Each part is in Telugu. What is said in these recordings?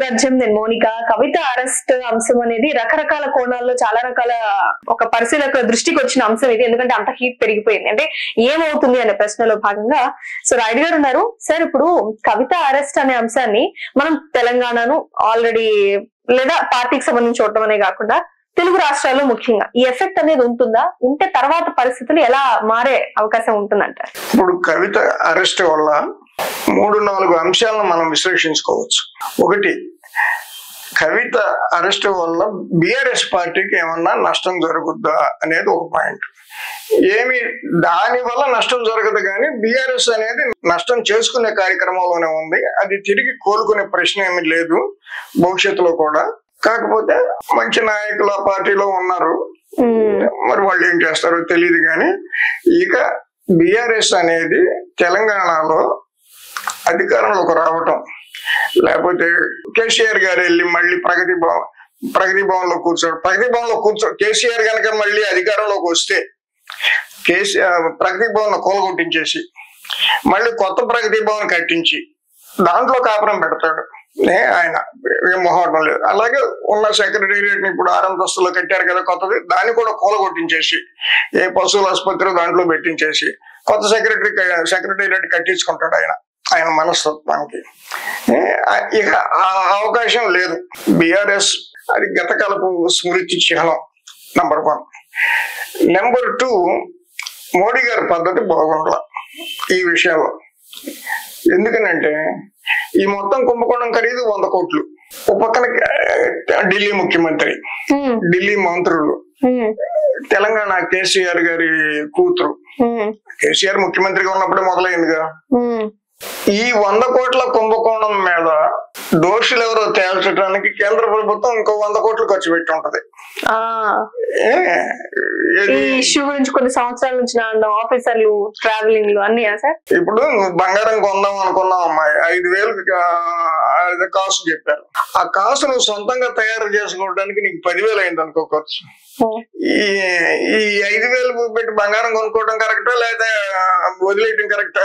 రాజ్యం నేను మోనిక కవిత అరెస్ట్ అంశం అనేది రకరకాల కోణాల్లో చాలా రకాల ఒక పరిశీలకుల దృష్టికి వచ్చిన అంశం ఇది ఎందుకంటే అంత హీట్ పెరిగిపోయింది అంటే ఏమవుతుంది అనే ప్రశ్నలో భాగంగా సో రాయుడు గారు ఉన్నారు సార్ ఇప్పుడు కవిత అరెస్ట్ అనే అంశాన్ని మనం తెలంగాణను ఆల్రెడీ లేదా పార్టీకి సంబంధించి చూడటం అనే కాకుండా తెలుగు రాష్ట్రాల్లో ముఖ్యంగా ఈ ఎఫెక్ట్ అనేది ఉంటుందా ఉంటే తర్వాత పరిస్థితులు ఎలా మారే అవకాశం ఉంటుందంటారు ఇప్పుడు కవిత అరెస్ట్ వల్ల మూడు నాలుగు అంశాలను మనం విశ్లేషించుకోవచ్చు ఒకటి కవిత అరెస్ట్ వల్ల బీఆర్ఎస్ పార్టీకి ఏమన్నా నష్టం జరుగుద్దా అనేది ఒక పాయింట్ ఏమి దాని వల్ల నష్టం జరగదు కానీ బీఆర్ఎస్ అనేది నష్టం చేసుకునే కార్యక్రమంలోనే ఉంది అది తిరిగి కోలుకునే ప్రశ్న ఏమీ లేదు భవిష్యత్తులో కూడా కాకపోతే మంచి నాయకులు ఆ పార్టీలో ఉన్నారు ఉమ్, మరి వాళ్ళు ఏం చేస్తారో తెలియదు కానీ ఇక బిఆర్ఎస్ అనేది తెలంగాణలో అధికారంలోకి రావటం లేకపోతే కేసీఆర్ గారు వెళ్ళి మళ్ళీ ప్రగతి భవన్ ప్రగతి భవన్ లో కూర్చోడు ప్రగతి భవన్ లో కూర్చో కేసీఆర్ కనుక మళ్ళీ అధికారంలోకి వస్తే కేసీఆర్ ప్రగతి భవన్ కూలగొట్టించేసి మళ్ళీ కొత్త ప్రగతి భవన్ కట్టించి దాంట్లో కాపురం పెడతాడు ఏ ఆయన ఏం మొహమాటం లేదు అలాగే ఉన్న సెక్రటేరియట్ ని ఇప్పుడు ఆరంతస్తులో కట్టారు కదా కొత్తది దాన్ని కూడా కూలగొట్టించేసి ఏ పశువుల ఆసుపత్రి దాంట్లో పెట్టించేసి కొత్త సెక్రటరీ సెక్రటేరియట్ కట్టించుకుంటాడు ఆయన ఆయన మనస్తత్వానికి ఏ, ఆ- ఇక ఆ అవకాశం లేదు బిఆర్ఎస్ అది గతకాలపు స్మృతి చిహ్నం number one number two Modi గారి పద్ధతి బాగుండాల ఈ విషయంలో ఎందుకనంటే ఈ మొత్తం కుంభకోణం ఖరీదు వంద కోట్లు ఒక పక్కన ఆ, ఢిల్లీ ముఖ్యమంత్రి ఉమ్, ఢిల్లీ మంత్రులు ఉమ్, తెలంగాణ కేసీఆర్ గారి కూతురు ఉమ్, కేసీఆర్ ముఖ్యమంత్రిగా ఉన్నప్పుడే మొదలైందిగా ఉమ్. ఈ వంద కోట్ల కుంభకోణం మీద దోషులు ఎవరో తేల్చడానికి కేంద్ర ప్రభుత్వం ఇంకో వంద కోట్లు ఖర్చు పెట్టి ఉంటది ఆ ఏ, ఈ ఏది? ఇష్యూ గురించి కొన్ని సంవత్సరాల నుంచి నా ఆఫీసర్లు ట్రావెలింగ్ లు అన్నీయా సార్ ఇప్పుడు నువ్వు బంగారం కొందాం అనుకున్నావు అమ్మాయి ఐదు వేలు కాసు చెప్పారు ఆ కాసు నువ్వు సొంతంగా తయారు చేసుకోవడానికి నీకు పదివేలు అయింది అనుకో ఖర్చు ఈ ఈ ఐదు వేలు పెట్టి బంగారం కొనుక్కోవడం కరెక్టా లేదా వదిలేయటం కరెక్టా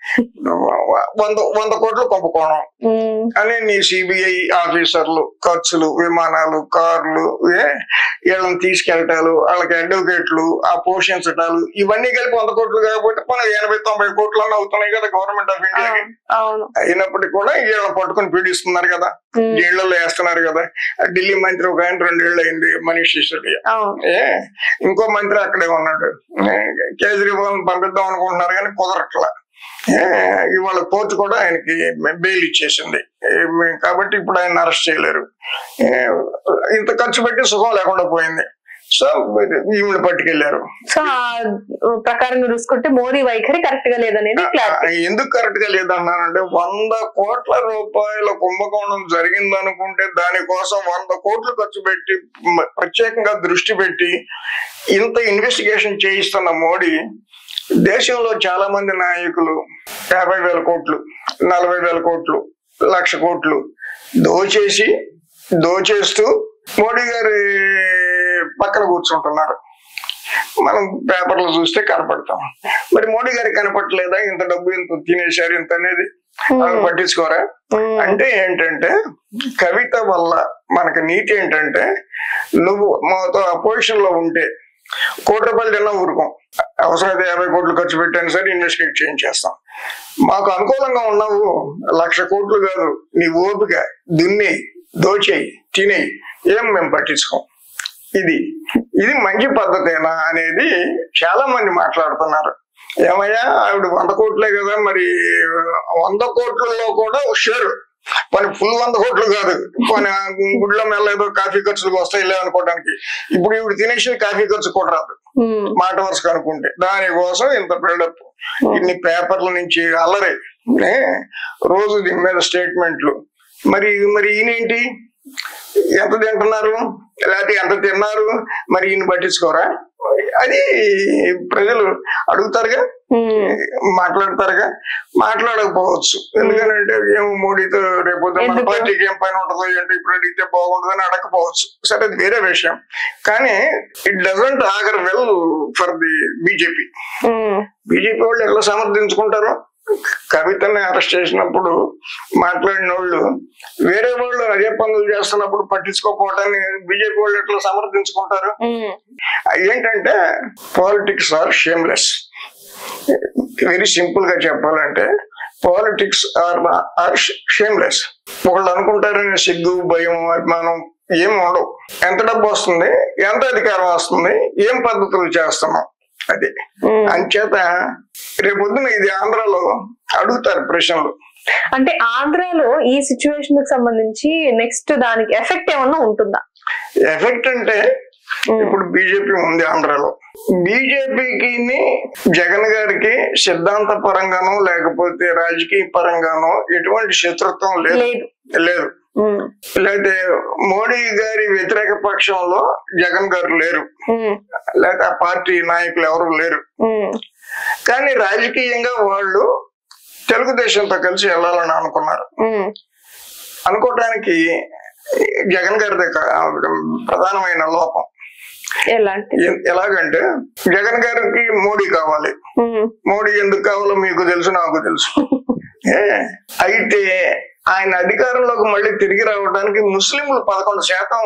వంద వంద కోట్లు కుంభకోణం ఉమ్, అని నీ సిబిఐ ఆఫీసర్లు ఖర్చులు విమానాలు కార్లు ఏ వీళ్ళని తీసుకెళ్ళటాలు వాళ్ళకి అడ్వకేట్లు ఆ పోషించటాలు ఇవన్నీ కలిపి వంద కోట్లు కాబట్టి మన ఎనభై తొంభై కోట్లు అన్న అవుతున్నాయి కదా గవర్నమెంట్ ఆఫ్ ఆ, ఇండియాకి అవును అయినప్పటికీ కూడా వీళ్ళని పట్టుకొని పీడిస్తున్నారు కదా ఉమ్, జైళ్ళలో వేస్తున్నారు కదా ఆ ఢిల్లీ మంత్రి ఒక ఆయన రెండేళ్ళు అయింది మనీష్ సిసోడియా అవును ఏ ఇంకో మంత్రి అక్కడే ఉన్నాడు ఏ, కేజ్రీవాల్ పంపిద్దాం అనుకుంటున్నారు కానీ కుదరట్లా ఏ, ఇవాళ కోర్టు కూడా ఆయనకి బెయిల్ ఇచ్చేసింది ఏ, కాబట్టి ఇప్పుడు ఆయన అరెస్ట్ చేయలేరు ఏ, ఇంత ఖర్చు పెట్టి సుఖం లేకుండా పోయింది సో ఈవిడ పట్టుకెళ్లారు సో ఆ ప్రకారంగా చూసుకుంటే మోదీ వైఖరి కరెక్ట్ గా లేదనేది క్లారిటీ ఎందుకు కరెక్ట్ గా లేదన్నానంటే వంద కోట్ల రూపాయల కుంభకోణం జరిగిందనుకుంటే దానికోసం వంద కోట్లు ఖర్చు పెట్టి మ- ప్రత్యేకంగా దృష్టి పెట్టి ఇంత ఇన్వెస్టిగేషన్ చేయిస్తున్న మోడీ దేశంలో చాలా మంది నాయకులు యాభై వేల కోట్లు నలభై వేల కోట్లు లక్ష కోట్లు దోచేసి దోచేస్తూ మోడీ గారి పక్కన కూర్చుంటున్నారు మనం పేపర్లు చూస్తే కనపడతాం మరి మోడీ గారికి కనపడలేదా ఇంత డబ్బు ఇంత తినేశారు ఇంత అనేది వాళ్ళు పట్టించుకోరా అంటే ఏంటంటే కవిత వల్ల మనకి నీతి ఏంటంటే నువ్వు మాతో అపోజిషన్ లో ఉంటే కోటి రూపాయలు తిన్నా ఊరుకోం అవసరమైతే యాభై కోట్లు ఖర్చు పెట్టాను సరే ఇన్వెస్టిగేట్ చేయించేస్తాం మాకు అనుకూలంగా ఉన్నావు లక్ష కోట్లు కాదు నీ ఓపిక దున్నేయి దోచేయి తినేయి ఏం మేము పట్టించుకోం ఇది ఇది మంచి పద్ధతేనా అనేది చాలా మంది మాట్లాడుతున్నారు ఏమయ్యా ఆవిడ వంద కోట్లే కదా మరి వంద కోట్లలో కూడా షేర్ పని ఫుల్ వంద కోట్లు కాదు పని గుడ్ల మెల్ల ఏదో కాఫీ ఖర్చులకు వస్తాయిలే అనుకోవడానికి ఇప్పుడు ఇప్పుడు తినేసి కాఫీ ఖర్చు కూడా రాదు మాట వరుస అనుకుంటే దానికోసం ఇంత బిల్డప్ ఇన్ని పేపర్ల నుంచి అల్లరి ఏ, రోజు దీని మీద స్టేట్మెంట్లు మరి మరి ఈయనేంటి ఎంత తింటున్నారు లేకపోతే ఎంత తిన్నారు మరి ఈయన పట్టించుకోరా అది ప్రజలు అడుగుతారుగా మాట్లాడతారుగా మాట్లాడకపోవచ్చు ఎందుకంటే ఏమో మోడీతో రేపు మన ఎందుకు? పార్టీకి ఏం పని ఉంటుందో ఏంటో ఇప్పుడు అడిగితే బాగుంటుందని అడగకపోవచ్చు సరే అది వేరే విషయం కానీ it doesn't augur well for the BJP BJP వాళ్ళు ఎలా సమర్థించుకుంటారు కవితని అరెస్ట్ చేసినప్పుడు మాట్లాడిన వాళ్ళు వేరే వాళ్ళు అదే పనులు చేస్తున్నప్పుడు పట్టించుకోకపోవడాన్ని బీజేపీ వాళ్ళు ఎట్లా సమర్థించుకుంటారు ఉమ్, ఏంటంటే politics are shameless very simple గా చెప్పాలంటే పాలిటిక్స్ ఆర్ ఆర్ షేమ్లెస్ ఒకళ్ళు అనుకుంటారని సిగ్గు భయం అభిమానం ఏం ఉండవు ఎంత డబ్బు వస్తుంది ఎంత అధికారం వస్తుంది ఏం పద్ధతులు చేస్తున్నాం అది ఉమ్. అంచేత రేపొద్దున ఇది ఆంధ్రాలో అడుగుతారు ప్రశ్నలు అంటే ఆంధ్రాలో ఈ సిచ్యువేషన్ కి సంబంధించి నెక్స్ట్ దానికి ఎఫెక్ట్ ఏమన్నా ఉంటుందా ఎఫెక్ట్ అంటే ఉమ్, ఇప్పుడు బీజేపీ ఉంది ఆంధ్రాలో బీజేపీకి జగన్ గారికి సిద్ధాంత పరంగానో లేకపోతే రాజకీయ పరంగానో ఎటువంటి శత్రుత్వం లేదు లేదు లేదు ఉమ్, లేకపోతే మోడీ గారి వ్యతిరేక పక్షంలో జగన్ గారు లేరు ఉమ్, లేకపోతే ఆ పార్టీ నాయకులు ఎవరు లేరు ఉమ్, కానీ రాజకీయంగా వాళ్ళు తెలుగుదేశంతో కలిసి వెళ్ళాలని అనుకున్నారు ఉమ్, అనుకోవడానికి జగన్ గారిది కా- ప్రధానమైన లోపం ఎలాంటి ఎ- ఎలాగంటే జగన్ గారికి మోడీ కావాలి ఉమ్, మోడీ ఎందుకు కావాలో మీకు తెలుసు నాకు తెలుసు ఏ, అయితే ఆయన అధికారంలోకి మళ్ళీ తిరిగి రావడానికి ముస్లింలు పదకొండు శాతం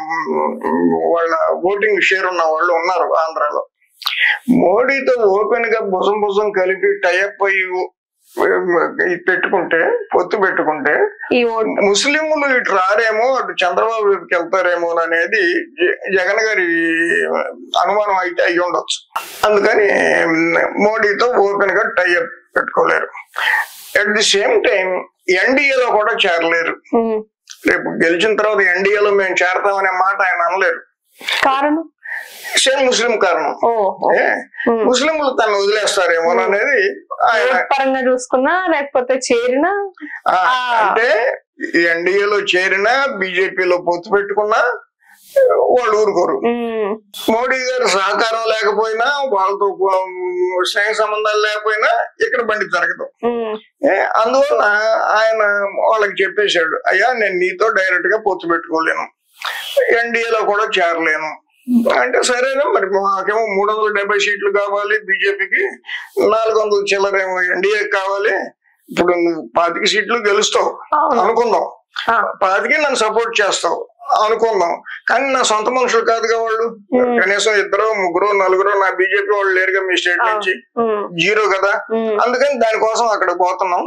వాళ్ళ ఓటింగ్ షేర్ ఉన్న వాళ్ళు ఉన్నారు ఆంధ్రాలో మోడీతో ఓపెన్ గా భుజం భుజం కలిపి టైఅప్ అయ్యి ఇది పెట్టుకుంటే పొత్తు పెట్టుకుంటే ఈ ఓట్ ముస్లింలు ఇటు రారేమో అటు చంద్రబాబు వైపుకి వెళ్తారేమో అనేది జ- జగన్ గారి అనుమానం అయితే అయి ఉండొచ్చు అందుకని మోడీతో ఓపెన్ గా టైఅప్ పెట్టుకోలేరు అట్ ది సేమ్ టైం ఎన్డీఏలో కూడా చేరలేరు ఉమ్, రేపు గెలిచిన తర్వాత ఎన్డీఏలో మేము చేరతామనే మాట ఆయన అనలేరు కారణం సేమ్ ముస్లిం కారణం ఓ ఓ. ఏ, ఉమ్. ముస్లింలు తను వదిలేస్తారేమో అనేది ఆయన ఓట్ పరంగా చూసుకున్నా లేకపోతే చేరినా ఆ, ఆ. అంటే ఎన్డీఏలో చేరినా బీజేపీలో పొత్తు పెట్టుకున్నా వాళ్ళు ఊరుకోరు ఉమ్, మోడీ గారు సహకారం లేకపోయినా వాళ్ళతో ఉమ్, స్నేహ సంబంధాలు లేకపోయినా ఇక్కడ బండి జరగదు ఉమ్, ఏ, అందువల్ల ఆయన వాళ్ళకి చెప్పేశాడు అయ్యా నేను నీతో డైరెక్ట్ గా పొత్తు పెట్టుకోలేను ఎన్డీఏలో కూడా చేరలేను అంటే సరేనా మరి మాకేమో మూడు వందల డెబ్బై సీట్లు కావాలి బీజేపీకి నాలుగు వందల చిల్లరేమో ఎన్డీఏ కావాలి ఇప్పుడు నువ్వు పాతిక సీట్లు గెలుస్తావు అవును అనుకుందాం ఆ, పాతికి నన్ను సపోర్ట్ చేస్తావు అనుకుందాం కానీ నా సొంత మనుషులు కాదుగా వాళ్ళు Hmm. కనీసం ఇద్దరు ముగ్గురు నలుగురు నా బీజేపీ వాళ్ళు లేరుగా మీ స్టేట్ ఆ, నుంచి ఉమ్, జీరో కదా ఉమ్, అందుకని దానికోసం అక్కడ పోతున్నాం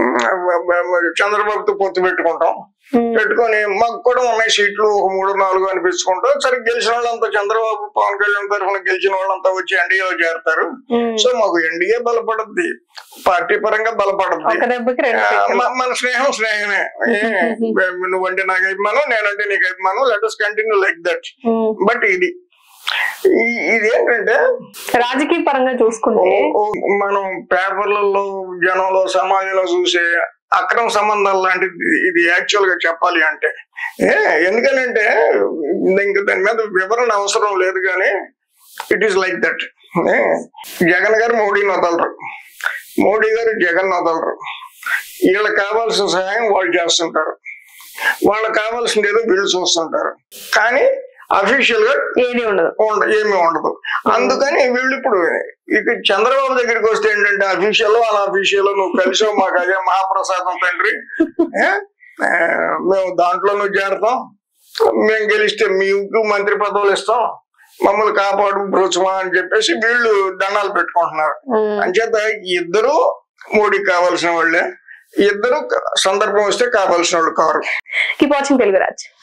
చంద్రబాబుతో పొత్తు పెట్టుకుంటాం ఉమ్, పెట్టుకొని మాకు కూడా ఉన్నాయి సీట్లు ఒక మూడు నాలుగు అనిపించుకుంటాం సరే గెలిచిన వాళ్ళంతా చంద్రబాబు పవన్ కళ్యాణ్ తరఫున గెలిచిన వాళ్ళంతా వచ్చి ఎన్డీఏలో చేరతారు ఉమ్. సో మాకు ఎన్డీఏ బలపడద్ది పార్టీ పరంగా బలపడద్ది ఒక దెబ్బకి రెండు ఆ, పీకలు. మ- మన స్నేహం స్నేహమే ఏ, నువ్వంటే నాకు అభిమానం నేనంటే నీకు అభిమానం let us continue like that um. But ఇది ఈ- ఇది ఏంటంటే రాజకీయ పరంగా చూసుకుంటే ఓ- ఓ మనం పేపర్లలో జనంలో సమాజంలో చూసే అక్రమ సంబంధాలు లాంటిది ఇది యాక్చువల్ గా చెప్పాలి అంటే ఏ ఎందుకనంటే ఇంకా దాని మీద వివరణ అవసరం లేదు కానీ it is like that Jagan garu మోడీని వదలరు మోడీ గారు జగన్ వదలరు వీళ్ళకి కావాల్సిన సహాయం వాళ్ళు చేస్తుంటారు వాళ్ళకి కావాల్సింది ఏదో వీళ్ళు చూస్తుంటారు కానీ అఫీషియల్ గా ఏది ఉండదు ఉండ ఏమీ ఉండదు అందుకని వీళ్ళు ఇప్పుడు ఇక చంద్రబాబు దగ్గరికి వస్తే ఏంటంటే అఫీషియల్ అలా అఫీషియల్ నువ్వు కలిసావు మాకు అదే మహాప్రసాదం తండ్రి ఏ? ఆ, మేము దాంట్లో నువ్వు చేరతాం మేము గెలిస్తే మీకు మంత్రి పదవులు ఇస్తాం మమ్మల్ని కాపాడు బ్రోచుమా అని చెప్పేసి వీళ్ళు దండాలు పెట్టుకుంటున్నారు ఉమ్. అంచేత ఇద్దరు మోడీకి కావాల్సిన వాళ్ళే ఇద్దరు సందర్భం వస్తే కావాల్సిన వాళ్ళు కారు కీప్ వాచింగ్ తెలుగు రాజ్